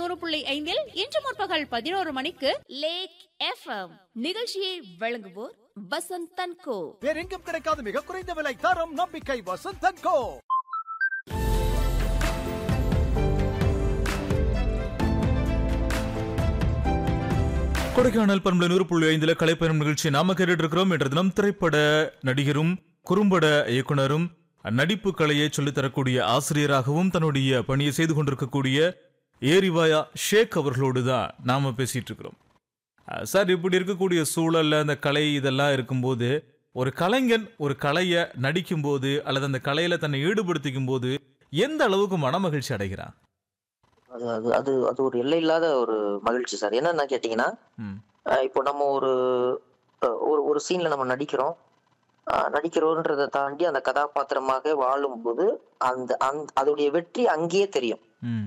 நூறு புள்ளி ஐந்தில் இன்று முற்பகல் பதினோரு மணிக்கு லேக் எஃப்எம் நிகழ்ச்சியை வழங்குவோர் வசந்த் தன்கோ வேறெங்கும் கிடைக்காத மிக குறைந்த விலை தரம் நம்பிக்கை வசந்தன் கோ கொடைக்கானல் பண்புல நூறு புள்ளி ஐந்துல கலைப்பயணம் நிகழ்ச்சி நாம கேட்டுட்டு இருக்கிறோம் என்ற தினம் திரைப்பட நடிகரும் குறும்பட இயக்குனரும் நடிப்பு கலையை சொல்லித் தரக்கூடிய ஆசிரியராகவும் தன்னுடைய பணியை செய்து கொண்டிருக்கக்கூடிய ஏரிவாயா ஷேக் அவர்களோடு தான் நாம பேசிட்டு இருக்கிறோம் அஹ் சார் இப்படி இருக்கக்கூடிய சூழல்ல அந்த கலை இதெல்லாம் இருக்கும்போது ஒரு கலைஞன் ஒரு கலையை நடிக்கும்போது அல்லது அந்த கலையில தன்னை ஈடுபடுத்திக்கும் போது எந்த அளவுக்கு மனமகிழ்ச்சி அடைகிறான் அது அது அது அது ஒரு எல்லை இல்லாத ஒரு மகிழ்ச்சி சார் என்னன்னா கேட்டிங்கன்னா ம், அஹ் இப்போ நம்ம ஒரு அஹ் ஒரு ஒரு சீன்ல நம்ம நடிக்கிறோம் அஹ் நடிக்கிறோன்றதை தாண்டி அந்த கதாபாத்திரமாக வாழும்போது அந்த அந்த அதோடைய வெற்றி அங்கேயே தெரியும் ம்,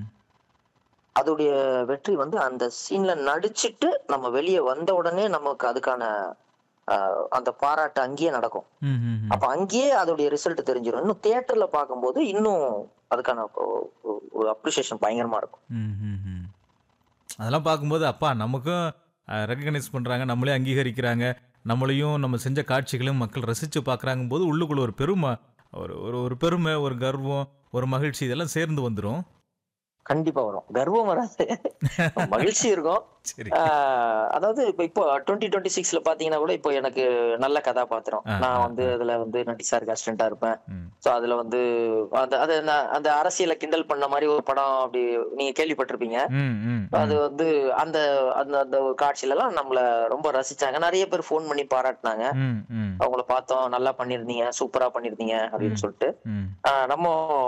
அதோடைய வெற்றி வந்து அந்த சீன்ல நடிச்சிட்டு நம்ம வெளியே வந்த உடனே நமக்கு அதுக்கான அஹ், அந்த பாராட்டு அங்கேயே நடக்கும் ம், ம், ம். அப்ப அங்கேயே அதோடைய ரிசல்ட் தெரிஞ்சிடும் இன்னும் தியேட்டர்ல பார்க்கும்போது இன்னும் அதுக்கான ஒ- ஒ- ஒரு அப்ரிசியேஷன் பயங்கரமா இருக்கும் ம், ம், ம். அதெல்லாம் பார்க்கும்போது அப்பா நமக்கும் ரெக்கக்னைஸ் பண்றாங்க நம்மளே அங்கீகரிக்கிறாங்க நம்மளையும் நம்ம செஞ்ச காட்சிகளையும் மக்கள் ரசிச்சு பார்க்கறாங்க போது உள்ளுக்குள்ள ஒரு பெருமை ஒரு ஒரு ஒரு பெருமை ஒரு கர்வம் ஒரு மகிழ்ச்சி இதெல்லாம் சேர்ந்து வந்துடும் கண்டிப்பா வரும் கர்வம் வராது மகிழ்ச்சி இருக்கும் சரி ஆஹ் அதாவது இப்ப இப்போ டுவெண்ட்டி டுவெண்ட்டி சிக்ஸ்ல பாத்தீங்கன்னா கூட இப்போ எனக்கு நல்ல கதாபாத்திரம் ஆ, நான் ஆ, வந்து அதுல வந்து நடிசாருக்கு அசிஸ்டண்டா இருப்பேன் ம், சோ அதுல வந்து அந்த அது நான் அந்த அரசியலை கிண்டல் பண்ண மாதிரி ஒரு படம் அப்படி நீங்க கேள்விப்பட்டிருப்பீங்க ம், ம், அது ம், வந்து அந்த அந்த அந்த காட்சியில எல்லாம் நம்மள ரொம்ப ரசிச்சாங்க நிறைய பேர் ஃபோன் பண்ணி பாராட்டினாங்க ம், ம், அவங்கள பார்த்தோம் நல்லா பண்ணிருந்தீங்க சூப்பரா பண்ணிருந்தீங்க அப்படின்னு ம். சொல்லிட்டு ம், ஆஹ் நம்ம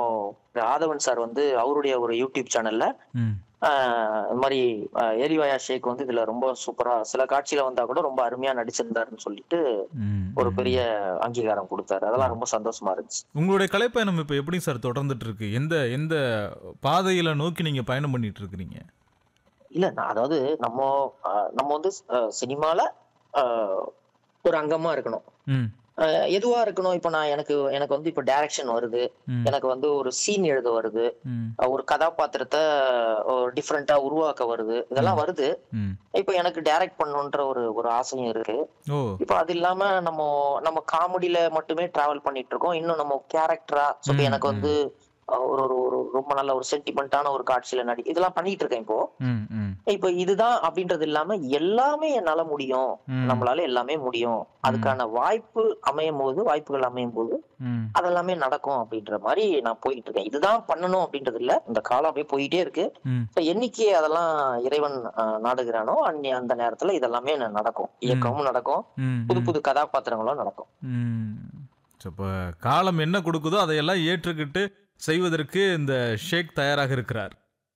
ஆதவன் சார் வந்து அவருடைய ஒரு யூடியூப் சேனல்ல ம், ஆஹ் இந்த மாதிரி ஆஹ் ஏரிவாயா ஷேக் வந்து இதுல ரொம்ப சூப்பரா சில காட்சியில வந்தா கூட ரொம்ப அருமையா நடிச்சிருந்தாருன்னு சொல்லிட்டு ம், ஒரு ம். பெரிய அங்கீகாரம் கொடுத்தாரு அதெல்லாம் ரொம்ப சந்தோஷமா இருந்துச்சு உங்களுடைய கலைப்பயணம் இப்ப எப்படி சார் தொடர்ந்துட்டு இருக்கு எந்த எந்த பாதையில நோக்கி நீங்க பயணம் பண்ணிட்டு இருக்கிறீங்க இல்ல நான் அதாவது நம்ம ஆஹ் நம்ம வந்து ஆஹ் சினிமால ஆஹ் ஒரு அங்கமா இருக்கணும் ம், ஆஹ் எதுவா இருக்கணும் இப்ப நான் எனக்கு எனக்கு வந்து இப்ப டைரக்ஷன் வருது ம், எனக்கு வந்து ஒரு சீன் எழுத வருது ம், ஆஹ் ஒரு கதாபாத்திரத்தை டிஃப்ரெண்டா உருவாக்க வருது இதெல்லாம் வருது ம். இப்ப எனக்கு டைரக்ட் பண்ணணுன்ற ஒரு ஒரு ஆசையும் இருக்கு ஓ இப்போ அது இல்லாம நம்ம நம்ம காமெடியில மட்டுமே டிராவல் பண்ணிட்டு இருக்கோம் இன்னும் நம்ம கேரக்டரா ஸோ ம், எனக்கு வந்து அஹ், ஒரு ஒரு ஒரு ரொம்ப நல்ல ஒரு சென்டிமெண்டான ஒரு காட்சியில நடி இதெல்லாம் பண்ணிட்டு இருக்கேன் இப்போ ம், ம், இப்போ இதுதான் அப்படின்றது இல்லாம எல்லாமே என்னால முடியும் ம், நம்மளால எல்லாமே முடியும் அதுக்கான வாய்ப்பு அமையும் போது வாய்ப்புகள் அமையும் போது ம். அதெல்லாமே நடக்கும் அப்படின்ற மாதிரி நான் போயிட்டு இருக்கேன் இதுதான் பண்ணணும் அப்படின்றது இல்ல இந்த காலம் அப்படியே போயிட்டே இருக்கு ம். So, என்னைக்கு அதெல்லாம் இறைவன் அஹ், நாடுகிறானோ அன்னி அந்த நேரத்துல இதெல்லாமே நடக்கும் இயக்கமும் நடக்கும் ம், புது ம். புது கதாபாத்திரங்களும் நடக்கும் ம். So, இப்ப காலம் என்ன கொடுக்குதோ அதையெல்லாம் ஏற்றுக்கிட்டு செய்வதற்கு இந்த ஷேக் தயாராக இருக்கிறார்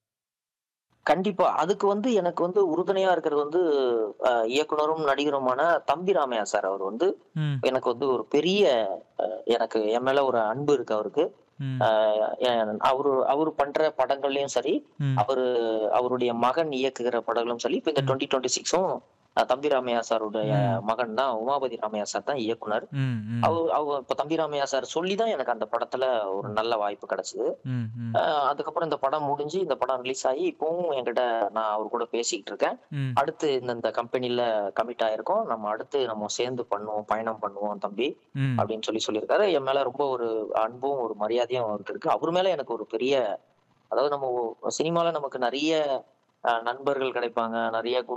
கண்டிப்பா அதுக்கு வந்து எனக்கு வந்து உறுதுணையா இருக்கிறது வந்து அஹ், இயக்குனரும் நடிகருமான தம்பி ராமையா சார் அவர் வந்து ம், எனக்கு வந்து ஒரு பெரிய அஹ், எனக்கு என் மேல ஒரு அன்பு இருக்கு அவருக்கு ம், அஹ், என்- அவரு அவரு பண்ற படங்கள்லயும் சரி ம், அவரு அவருடைய மகன் இயக்குகிற படங்களும் சரி இப்ப இந்த டுவெண்ட்டி டுவெண்ட்டி சிக்ஸும் தம்பி ராமையா சாருடைய ம். மகன் தான் உமாபதி ராமையா சார் தான் இயக்குனர் ம், ம், அவர் அவர் இப்ப தம்பி ராமையா சார் சொல்லி தான் எனக்கு அந்த படத்துல ஒரு நல்ல வாய்ப்பு கிடைச்சது ம், ம், ஆஹ் அதுக்கப்புறம் இந்த படம் முடிஞ்சு இந்த படம் ரிலீஸ் ஆகி இப்பவும் என்கிட்ட நான் அவர் கூட பேசிக்கிட்டு இருக்கேன் ம், அடுத்து இந்த இந்த கம்பெனில கமிட் ஆயிருக்கோம் நம்ம அடுத்து நம்ம சேர்ந்து பண்ணுவோம் பயணம் பண்ணுவோம் தம்பி ம், அப்படின்னு சொல்லி சொல்லியிருக்காரு என் மேல ரொம்ப ஒரு அன்பும் ஒரு மரியாதையும் அவருக்கு இருக்கு அவர் மேல எனக்கு ஒரு பெரிய அதாவது நம்ம சினிமால நமக்கு நிறைய ஆஹ் நண்பர்கள் கிடைப்பாங்க நிறைய